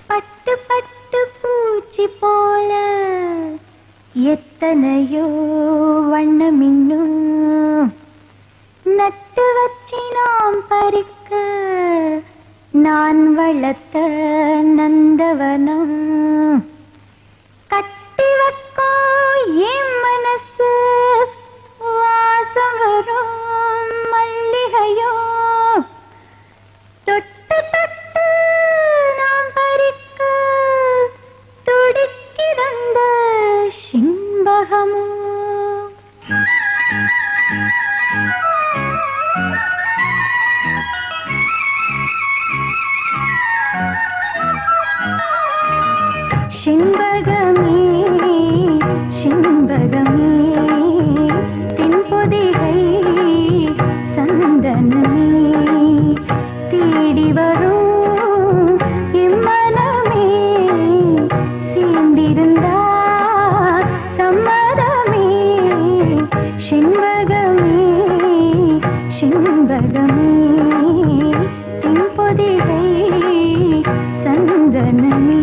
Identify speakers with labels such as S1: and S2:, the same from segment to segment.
S1: பட்டு பட்டு பூச்சி போல எத்தனையோ வண்ணமின்னும் நட்டு வச்சி நாம் பறிக்க நான் வளர்த்த நந்தவனம் கட்டி வைக்கோ என் மனசு வாசம் வரும் மல்லிகையோ தொட்டு தொட்டு நாம் பறிக்க துடிக்கிறந்த சிம்பகமோ சிம்பகமே சிம்பகமே தென்பொதிகை சந்தனமே தேடி வரும் இம்மனமே சேர்ந்திருந்தா சம்மதமே சிம்பகமே சிம்பகமே தென்பொதிகை சந்தனமே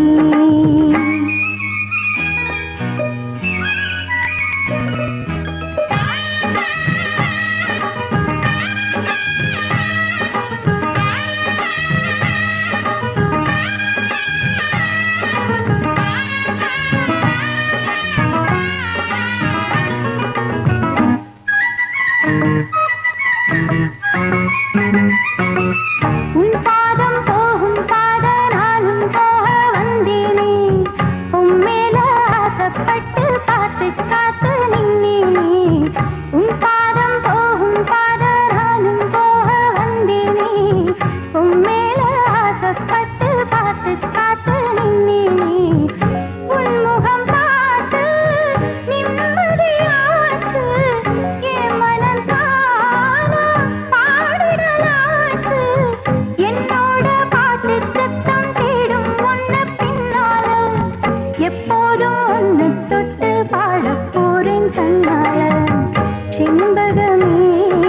S1: உன் பாதம் போகும் பாத நானும் போக வந்தேனே உன் மேல ஆசைப்பட்டு காத்து காத்து நின்னேனே உன் பாதம் போகும் பாத நானும் போக வந்தேனே உன் மேல ஆசைப்பட்டு காத்து காத்து நின்னேனே உன் முகம் பார்த்து நிம்மதியாச்சு என் மனம் தானா பாடிடலாச்சு என்னோட பாட்டு சத்தம் தேடும் ஒன்ன பின்னால எப்போதும் ஒன்னு தொட்டு பாடப் போறேன் தன்னால சிம்பகமே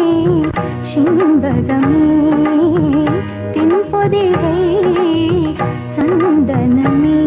S1: சிம்பகமே தென்பொதிகை சந்தனமே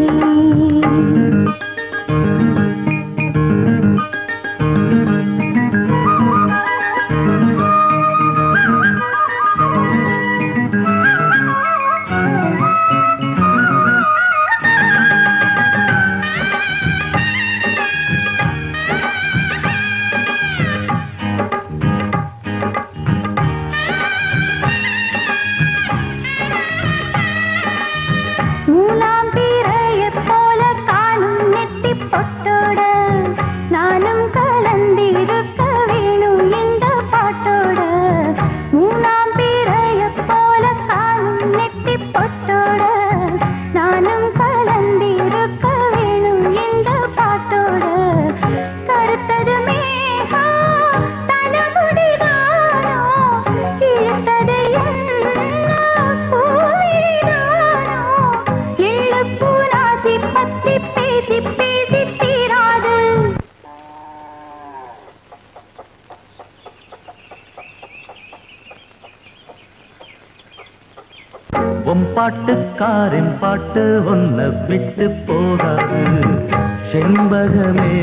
S1: மூலாம் பிறையைப் போல காணும் நெத்தி பொட்டோட நானும் கலந்திருக்க வேணும் இந்த பாட்டோட மூலாம் பிறையைப் போல காணும் நெத்தி பொட்டோட நானும் கலந்திருக்க வேணும் இந்த பாட்டோட கருத்தது மேகம் தலைமுடிதானோ இழுத்தது என்ன போயிடானோ எள்ளப்பூ ராசி பத்தி பேசி பேசி தீராது
S2: உன் பாட்டுக்காரின் பாட்டு உன்னை விட்டு போகாது செண்பகமே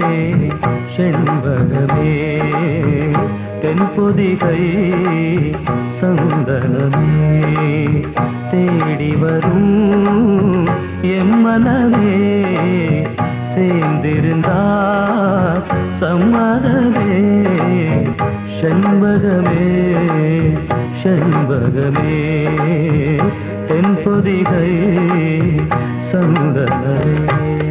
S2: செண்பகமே தென்பொதிகை சந்தனமே தேடி வரும் எம்மனமே சேர்ந்திருந்தா சம்மதமே செண்பகமே செண்பகமே தென்பொதிகை சந்தனமே